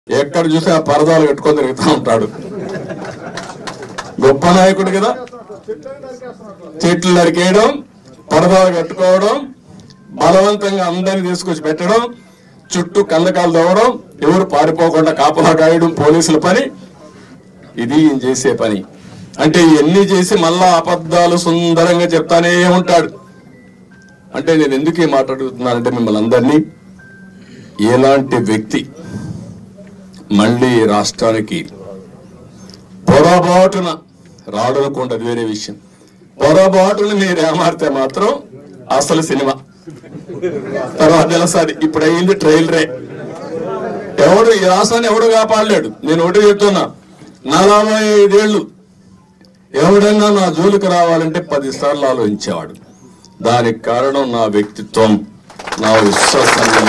ఎక్కడ చూసినా పరదాలు కట్టుకొని తిరుగుతూ ఉంటాడు గొప్ప నాయకుడు కదా చెట్లు నరికేయడం పరదాలు కట్టుకోవడం బలవంతంగా అందరిని తీసుకొచ్చి పెట్టడం చుట్టూ కందకాలు తవ్వడం ఎవరు పారిపోకుండా కాపలా కాయడం పోలీసుల పని ఇది ఈయన చేసే పని అంటే ఇవన్నీ చేసి మళ్ళా అబద్ధాలు సుందరంగా చెప్తానే ఉంటాడు అంటే నేను ఎందుకు ఈ మాట అడుగుతున్నానంటే మిమ్మల్ని అందరినీ ఎలాంటి వ్యక్తి మళ్ళీ ఈ రాష్ట్రానికి పొరపాటున రాడనుకోండి అది వేరే విషయం పొరపాటున మీరు ఏమారితే మాత్రం అసలు సినిమా తర్వాత తెలుస్తుంది ఇప్పుడు అయింది ట్రైలరే ఎవడు ఈ రాష్ట్రాన్ని ఎవడు కాపాడలేడు నేను ఒకటి చెప్తున్నా నలభై ఐదేళ్లు ఎవడైనా నా జోలికి రావాలంటే పది సార్లు ఆలోచించేవాడు దానికి కారణం నా వ్యక్తిత్వం నా విశ్వసనీయం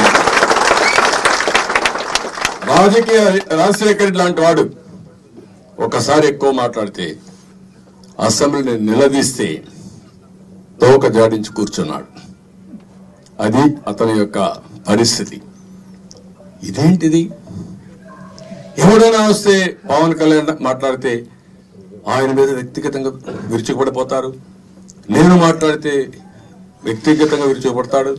రాజకీయ రాజశేఖర్ రెడ్డి లాంటి వాడు ఒకసారి ఎక్కువ మాట్లాడితే అసెంబ్లీని నిలదీస్తే తోక జాడించి కూర్చున్నాడు అది అతని యొక్క పరిస్థితి ఇదేంటిది ఎవడైనా వస్తే పవన్ కళ్యాణ్ మాట్లాడితే ఆయన మీద వ్యక్తిగతంగా విరుచుకుపడిపోతారు నేను మాట్లాడితే వ్యక్తిగతంగా విరుచుకుపడతాడు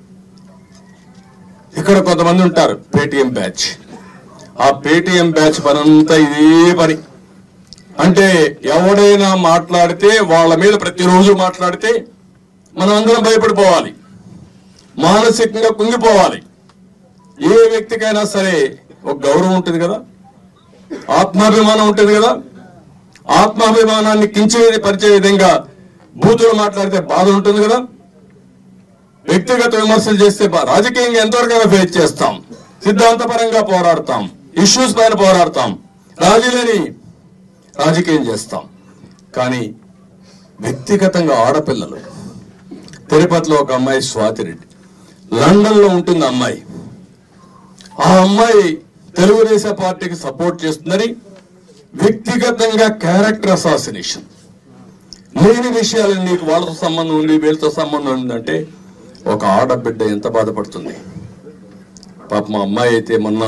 ఇక్కడ కొంతమంది ఉంటారు పేటిఎం బ్యాచ్ ఆ పేటిఎం బ్యాచ్ పనంతా ఇదే పని అంటే ఎవడైనా మాట్లాడితే వాళ్ళ మీద ప్రతిరోజు మాట్లాడితే మనం అందరం భయపడిపోవాలి మానసికంగా కుంగిపోవాలి ఏ వ్యక్తికైనా సరే ఒక గౌరవం ఉంటుంది కదా ఆత్మాభిమానం ఉంటుంది కదా ఆత్మాభిమానాన్ని కించే పరిచే విధంగా బూతులు మాట్లాడితే బాధ ఉంటుంది కదా వ్యక్తిగత విమర్శలు చేస్తే బా- రాజకీయంగా ఎంతవరకు ఫేస్ చేస్తాం సిద్ధాంతపరంగా పోరాడతాం ఇష్యూస్ పైన పోరాడతాం రాజీలేని రాజకీయం చేస్తాం కానీ వ్యక్తిగతంగా ఆడపిల్లలు తిరుపతిలో ఒక అమ్మాయి స్వాతిరెడ్డి లండన్ లో ఉంటుంది ఆ అమ్మాయి ఆ అమ్మాయి తెలుగుదేశం పార్టీకి సపోర్ట్ చేస్తుందని వ్యక్తిగతంగా క్యారెక్టర్ అసాసినేషన్ లేని విషయాలు నీకు వాళ్ళతో సంబంధం ఉంది వీళ్ళతో సంబంధం ఉందంటే ఒక ఆడబిడ్డ ఎంత బాధపడుతుంది పాప మా అమ్మాయి అయితే మొన్న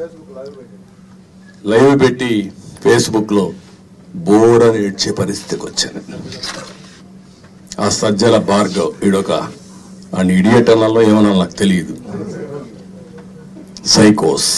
లైవ్ పెట్టి ఫేస్బుక్ లో బోరని ఏడ్చే పరిస్థితికి వచ్చాను ఆ సజ్జల భార్గవ్ ఈడొక ఆ ఇడియట్ అనాలో ఏమన్నా నాకు తెలియదు సైకోస్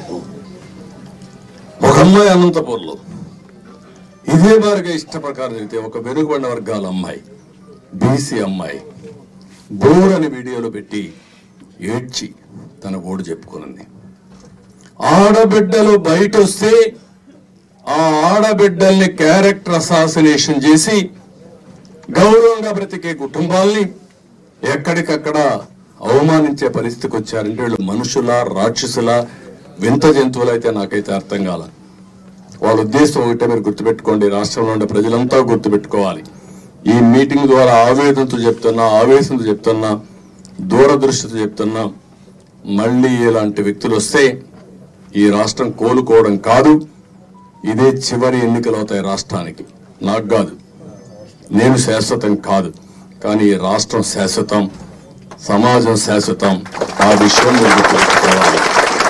ఒక అమ్మాయి అనంతపూర్లో ఇదే వారిగా ఇష్ట ప్రకారం అయితే ఒక వెనుకబడిన వర్గాల అమ్మాయి బీసీ అమ్మాయి బోర్ అని వీడియోలో పెట్టి ఏడ్చి తన ఓడు చెప్పుకున్నది ఆడబిడ్డలు బయట వస్తే ఆ ఆడబిడ్డల్ని క్యారెక్టర్ అసాసినేషన్ చేసి గౌరవంగా బ్రతికే కుటుంబాల్ని ఎక్కడికక్కడ అవమానించే పరిస్థితికి వచ్చారంటే వీళ్ళు మనుషుల రాక్షసుల వింత జంతువులు అయితే నాకైతే అర్థం కాల వాళ్ళ ఉద్దేశం ఒకటే మీరు గుర్తుపెట్టుకోండి రాష్ట్రంలో ఉండే ప్రజలంతా గుర్తుపెట్టుకోవాలి ఈ మీటింగ్ ద్వారా ఆవేదనతో చెప్తున్నా ఆవేశంతో చెప్తున్నా దూరదృష్టితో చెప్తున్నా మళ్ళీ ఇలాంటి వ్యక్తులు వస్తే ఈ రాష్ట్రం కోలుకోవడం కాదు ఇదే చివరి ఎన్నికలు అవుతాయి రాష్ట్రానికి నాకు కాదు నేను శాశ్వతం కాదు కానీ ఈ రాష్ట్రం శాశ్వతం సమాజం శాశ్వతం ఆ విషయం మీరు గుర్తుపెట్టుకోవాలి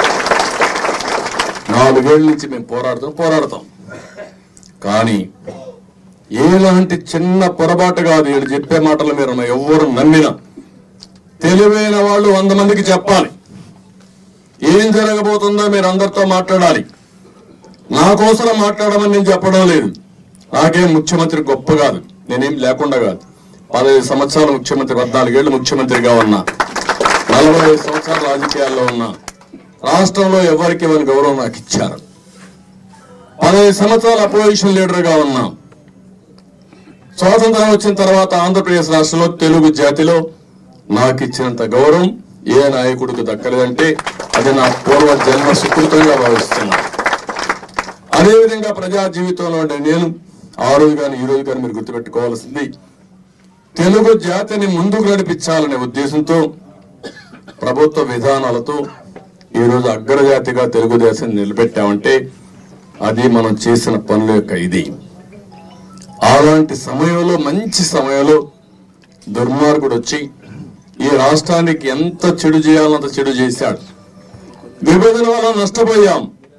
నాలుగేళ్ల నుంచి మేము పోరాడుతాం పోరాడతాం కానీ ఎలాంటి చిన్న పొరపాటు కాదు వీళ్ళు చెప్పే మాటలు మీరు ఎవరు నమ్మినా తెలివైన వాళ్ళు వంద మందికి చెప్పాలి ఏం జరగబోతుందో మీరు అందరితో మాట్లాడాలి నా కోసం మాట్లాడమని నేను చెప్పడం లేదు నాకేం ముఖ్యమంత్రి గొప్ప కాదు నేనేం లేకుండా కాదు పదహైదు సంవత్సరాలు ముఖ్యమంత్రి పద్నాలుగేళ్లు ముఖ్యమంత్రిగా ఉన్నా నలభై ఐదు సంవత్సరాలు రాజకీయాల్లో ఉన్నా రాష్ట్రంలో ఎవరికి ఇవ్వని గౌరవం నాకు ఇచ్చారు పదహైదు సంవత్సరాలు అపోజిషన్ లీడర్ గా ఉన్నా స్వాతంత్రం వచ్చిన తర్వాత ఆంధ్రప్రదేశ్ రాష్ట్రంలో తెలుగు జాతిలో నాకు ఇచ్చినంత గౌరవం ఏ నాయకుడికి దక్కలేదంటే అది నా పూర్వ జన్మ సుకృతంగా భావిస్తున్నాను అదేవిధంగా ప్రజా జీవితంలో ఉండే నేను ఆ రోజు కానీ ఈ రోజు కానీ మీరు గుర్తుపెట్టుకోవాల్సింది తెలుగు జాతిని ముందుకు నడిపించాలనే ఉద్దేశంతో ప్రభుత్వ విధానాలతో ఈ రోజు అగ్రజాతిగా తెలుగుదేశం నిలబెట్టామంటే అది మనం చేసిన పనుల యొక్క ఇది అలాంటి సమయంలో మంచి సమయంలో దుర్మార్గుడు వచ్చి ఈ రాష్ట్రానికి ఎంత చెడు చేయాలంత చెడు చేశాడు విభజన వల్ల నష్టపోయాం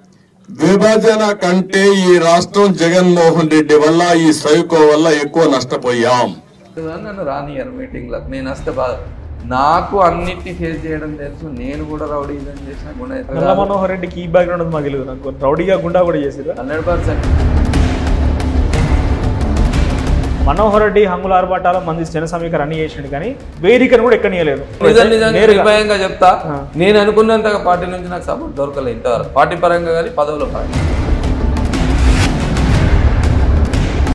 విభజన కంటే ఈ రాష్ట్రం జగన్మోహన్ రెడ్డి వల్ల ఈ సైకో వల్ల ఎక్కువ నష్టపోయాం నన్ను రానియరు మీటింగ్లకు నేను వస్తే బాధ నాకు అన్నిటిని ఫేస్ చేయడం తెలుసు నేను కూడా రౌడీజం చేసిన నల్ల మనోహర్ రెడ్డికి ఈ బ్యాక్గ్రౌండ్ ఉంది మాకు తెలియదు నాకు రౌడీగా గుండా కూడా చేసిరు హండ్రెడ్ పర్సెంట్ మనోహర్ రెడ్డి హంగుల ఆర్భాటాల మంది జన సమీకరణ అన్ని చేసిండు కానీ వేదికను కూడా ఎక్కనీయలేదు నిజం నిజంగా నేరుగా. నిర్భయంగా చెప్తా ఆ. నేను అనుకున్నంతగా పార్టీ నుంచి నాకు సపోర్ట్ దొరకలేదు ఇంతవరకు పార్టీ పరంగా కానీ పదవుల పరంగా